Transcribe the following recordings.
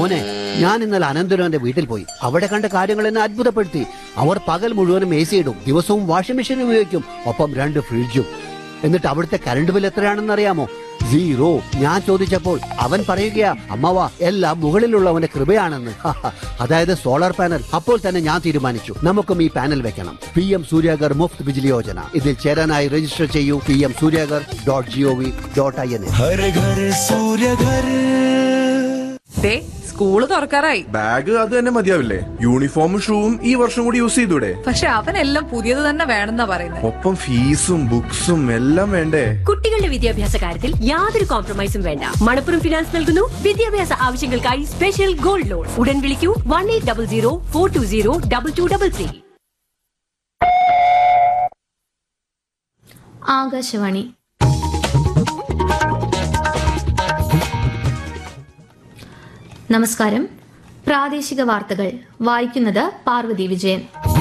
മോനെ ഞാൻ ഇന്നലെ അനന്തരവന്റെ വീട്ടിൽ പോയി അവിടെ കണ്ട കാര്യങ്ങൾ എന്നെ അത്ഭുതപ്പെടുത്തി അവർ പകൽ മുഴുവനും എ സി ഇടും ദിവസവും വാഷിംഗ് മെഷീൻ ഉപയോഗിക്കും ഒപ്പം രണ്ട് ഫ്രിഡ്ജും എന്നിട്ട് അവിടുത്തെ കറണ്ട് ബിൽ എത്രയാണെന്ന് അറിയാമോ സീറോ ഞാൻ ചോദിച്ചപ്പോൾ അവൻ പറയുകയാ അമ്മവ എല്ലാം മുകളിലുള്ളവന്റെ കൃപയാണെന്ന് അതായത് സോളാർ പാനൽ അപ്പോൾ തന്നെ ഞാൻ തീരുമാനിച്ചു നമുക്കും ഈ പാനൽ വെക്കണം പി എം സൂര്യാഗർ മുഫ്ത് ബിജിലി യോജന ഇതിൽ ചേരാനായി രജിസ്റ്റർ ചെയ്യൂ P M Suryaghar dot G O V dot I N Har Ghar Surya Ghar ദേ സ്കൂള് തുറക്കാറായി ബാഗ് അത് തന്നെ മതിയാവില്ലേ യൂണിഫോമും ഷൂവും ഈ വർഷം കൂടി യൂസ് ചെയ്തൂടെ പക്ഷെ അവനെല്ലാം പുതിയത് തന്നെ വേണമെന്നാ പറയുന്നത് ഒപ്പം ഫീസും ബുക്സും എല്ലാം വേണ്ടേ കുട്ടികളുടെ വിദ്യാഭ്യാസ കാര്യത്തിൽ യാതൊരു കോംപ്രമൈസും വേണ്ട മണപ്പുറം ഫിനാൻസ് നൽകുന്നു വിദ്യാഭ്യാസ ആവശ്യങ്ങൾക്കായി സ്പെഷ്യൽ ഗോൾഡ് ലോൺ ഉടൻ വിളിക്കൂ one eight double zero four two zero double two double three Akashvani നമസ്കാരം പ്രാദേശിക വാർത്തകൾ വായിക്കുന്നത് പാർവതി വിജയൻ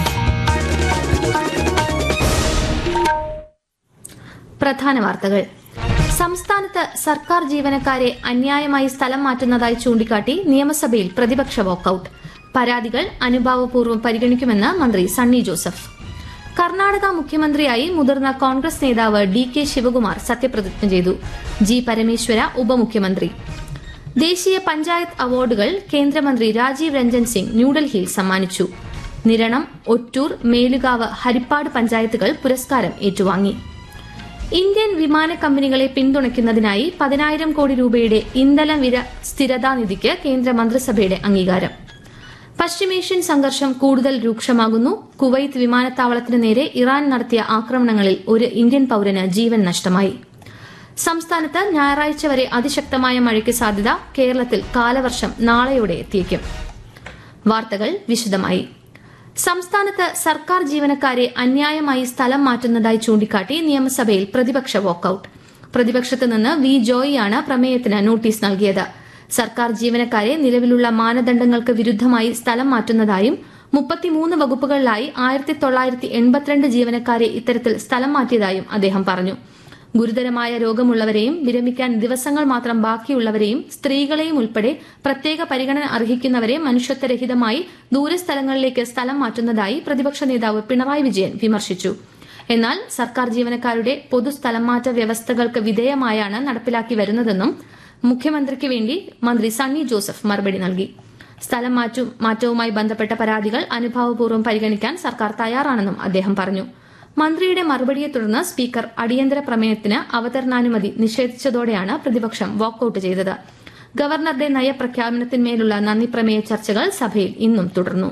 പ്രധാന വാർത്തകൾ സംസ്ഥാനത്ത് സർക്കാർ ജീവനക്കാരെ അന്യായമായി സ്ഥലം മാറ്റുന്നതായി ചൂണ്ടിക്കാട്ടി നിയമസഭയിൽ പ്രതിപക്ഷ വാക്കൌട്ട് പരാതികൾ അനുഭാവപൂർവ്വം പരിഗണിക്കുമെന്ന് മന്ത്രി സണ്ണി ജോസഫ് കർണാടക മുഖ്യമന്ത്രിയായി മുതിർന്ന കോൺഗ്രസ് നേതാവ് ഡി കെ ശിവകുമാർ സത്യപ്രതിജ്ഞ ചെയ്തു ജി പരമേശ്വര ഉപമുഖ്യമന്ത്രി ദേശീയ പഞ്ചായത്ത് അവാർഡുകൾ കേന്ദ്രമന്ത്രി രാജീവ് രഞ്ജൻ സിംഗ് ന്യൂഡൽഹിയിൽ സമ്മാനിച്ചു നിരണം ഒറ്റൂർ മേലുകാവ് ഹരിപ്പാട് പഞ്ചായത്തുകൾ പുരസ്കാരം ഏറ്റുവാങ്ങി ഇന്ത്യൻ വിമാന കമ്പനികളെ പിന്തുണയ്ക്കുന്നതിനായി പതിനായിരം കോടി രൂപയുടെ ഇന്ധന വില സ്ഥിരതാ നിധിക്ക് കേന്ദ്ര മന്ത്രിസഭയുടെ അംഗീകാരം പശ്ചിമേഷ്യൻ സംഘർഷം കൂടുതൽ രൂക്ഷമാകുന്നു കുവൈത്ത് വിമാനത്താവളത്തിന് നേരെ ഇറാൻ നടത്തിയ ആക്രമണങ്ങളിൽ ഒരു ഇന്ത്യൻ പൌരന് ജീവൻ നഷ്ടമായി സംസ്ഥാനത്ത് ഞായറാഴ്ച വരെ അതിശക്തമായ മഴയ്ക്ക് സാധ്യത കേരളത്തിൽ കാലവർഷം നാളെയോടെ എത്തിയേക്കും വാർത്തകൾ വിശദമായി സംസ്ഥാനത്ത് സർക്കാർ ജീവനക്കാരെ അന്യായമായി സ്ഥലം മാറ്റുന്നതായി ചൂണ്ടിക്കാട്ടി നിയമസഭയിൽ പ്രതിപക്ഷ വാക്കൌട്ട് പ്രതിപക്ഷത്ത് നിന്ന് വി ജോയിയാണ് പ്രമേയത്തിന് നോട്ടീസ് നൽകിയത് സർക്കാർ ജീവനക്കാരെ നിലവിലുള്ള മാനദണ്ഡങ്ങൾക്ക് വിരുദ്ധമായി സ്ഥലം മാറ്റുന്നതായും മുപ്പത്തിമൂന്ന് വകുപ്പുകളിലായി ആയിരത്തി തൊള്ളായിരത്തി എൺപത്തിരണ്ട് ജീവനക്കാരെ ഇത്തരത്തിൽ സ്ഥലം മാറ്റിയതായും അദ്ദേഹം പറഞ്ഞു ഗുരുതരമായ രോഗമുള്ളവരെയും വിരമിക്കാൻ ദിവസങ്ങൾ മാത്രം ബാക്കിയുള്ളവരെയും സ്ത്രീകളെയും ഉൾപ്പെടെ പ്രത്യേക പരിഗണന അർഹിക്കുന്നവരെ മനുഷ്യത്വരഹിതമായി ദൂരസ്ഥലങ്ങളിലേക്ക് സ്ഥലം മാറ്റുന്നതായി പ്രതിപക്ഷ നേതാവ് പിണറായി വിജയൻ വിമർശിച്ചു എന്നാൽ സർക്കാർ ജീവനക്കാരുടെ പൊതു സ്ഥലംമാറ്റ വ്യവസ്ഥകൾക്ക് വിധേയമായാണ് നടപ്പിലാക്കി വരുന്നതെന്നും മുഖ്യമന്ത്രിക്ക് വേണ്ടി മന്ത്രി സണ്ണി ജോസഫ് മറുപടി നൽകി സ്ഥലം മാറ്റും മാറ്റവുമായി ബന്ധപ്പെട്ട പരാതികൾ അനുഭാവപൂർവ്വം പരിഗണിക്കാൻ സർക്കാർ തയ്യാറാണെന്നും അദ്ദേഹം പറഞ്ഞു മന്ത്രിയുടെ മറുപടിയെ തുടർന്ന് സ്പീക്കർ അടിയന്തര പ്രമേയത്തിന് അവതരണാനുമതി നിഷേധിച്ചതോടെയാണ് പ്രതിപക്ഷം വാക്കൌട്ട് ചെയ്തത് ഗവർണറുടെ നയപ്രഖ്യാപനത്തിന്മേലുള്ള നന്ദി പ്രമേയ ചർച്ചകൾ സഭയിൽ ഇന്നും തുടർന്നു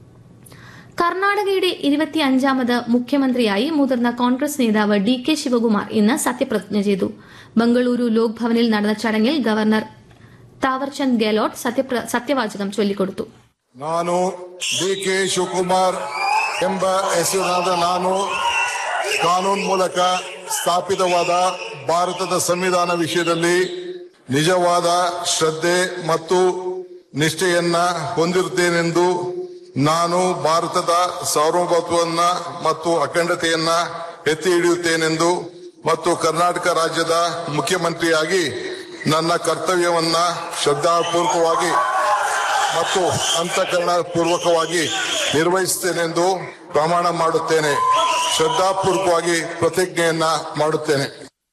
കർണാടകയുടെ ഇരുപത്തിയഞ്ചാമത് മുഖ്യമന്ത്രിയായി മുതിർന്ന കോൺഗ്രസ് നേതാവ് ഡി കെ ശിവകുമാർ ഇന്ന് സത്യപ്രതിജ്ഞ ചെയ്തു ബംഗളൂരു ലോക് ഭവനിൽ നടന്ന ചടങ്ങിൽ ഗവർണർ താവർചന്ദ് ഗെഹ്ലോട്ട് സത്യപ്ര- സത്യവാചകം ചൊല്ലിക്കൊടുത്തു ನಾನು ಡಿ ಕೆ ಶಿವಕುಮಾರ್ ಎಂಬ ಹೆಸರಿನಾದ ನಾನು ಕಾನೂನು ಮೂಲಕ ಸ್ಥಾಪಿತವಾದ ಭಾರತದ ಸಂವಿಧಾನ ವಿಷಯದಲ್ಲಿ ನಿಜವಾದ ಶ್ರದ್ಧೆ ಮತ್ತು ನಿಷ್ಠೆಯನ್ನ ಹೊಂದಿರುತ್ತೇನೆಂದು ನಾನು ಭಾರತದ ಸಾರ್ವಭೌಮತ್ವವನ್ನ ಮತ್ತು ಅಖಂಡತೆಯನ್ನ ಎತ್ತಿ ಹಿಡಿಯುತ್ತೇನೆಂದು ಮತ್ತು ಕರ್ನಾಟಕ ರಾಜ್ಯದ ಮುಖ್ಯಮಂತ್ರಿಯಾಗಿ ನನ್ನ ಕರ್ತವ್ಯವನ್ನ ಶ್ರದ್ಧಾಪೂರ್ವಕವಾಗಿ ಮತ್ತು ಅಂತಃಕರಣ ಪೂರ್ವಕವಾಗಿ ನಿರ್ವಹಿಸುತ್ತೇನೆಂದು ಪ್ರಮಾಣ ಮಾಡುತ್ತೇನೆ ಶ್ರದ್ಧಾಪೂರ್ವಕವಾಗಿ ಪ್ರತಿಜ್ಞೆಯನ್ನ ಮಾಡುತ್ತೇನೆ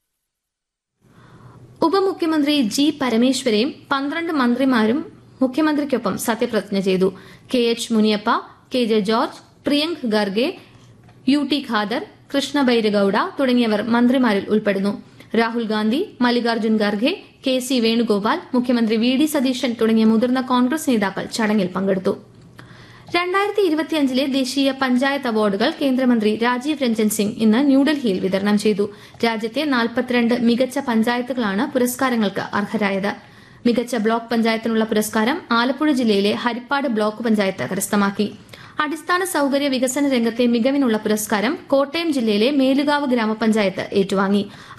ഉപമുഖ്യമന്ത്രി ജി പരമേശ്വരയും പന്ത്രണ്ട് മന്ത്രിമാരും മുഖ്യമന്ത്രിക്കൊപ്പം സത്യപ്രതിജ്ഞ ചെയ്തു K H Muniyappa K J George Priyank Kharge U T Khader Krishna Byregowda തുടങ്ങിയവർ മന്ത്രിമാരിൽ ഉൾപ്പെടുന്നു രാഹുൽ ഗാന്ധി മല്ലികാർജ്ജുൻ ഖാർഗെ കെ സി വേണുഗോപാൽ മുഖ്യമന്ത്രി വി ഡി സതീശൻ തുടങ്ങിയ മുതിർന്ന കോൺഗ്രസ് നേതാക്കൾ ചടങ്ങിൽ പങ്കെടുത്തു രണ്ടായിരത്തി ഇരുപത്തിയഞ്ചിലെ ദേശീയ പഞ്ചായത്ത് അവാർഡുകൾ കേന്ദ്രമന്ത്രി രാജീവ് രഞ്ജൻ സിംഗ് ഇന്ന് ന്യൂഡൽഹിയിൽ വിതരണം ചെയ്തു രാജ്യത്തെ നാൽപ്പത്തിരണ്ട് മികച്ച പഞ്ചായത്തുകളാണ് പുരസ്കാരങ്ങൾക്ക് അർഹരായത് മികച്ച ബ്ലോക്ക് പഞ്ചായത്തിനുള്ള പുരസ്കാരം ആലപ്പുഴ ജില്ലയിലെ ഹരിപ്പാട് ബ്ലോക്ക് പഞ്ചായത്ത് കരസ്ഥമാക്കി അടിസ്ഥാന സൌകര്യ വികസന രംഗത്തെ മികവിനുള്ള പുരസ്കാരം കോട്ടയം ജില്ലയിലെ മേലുകാവ് ഗ്രാമപഞ്ചായത്ത് ഏറ്റുവാങ്ങി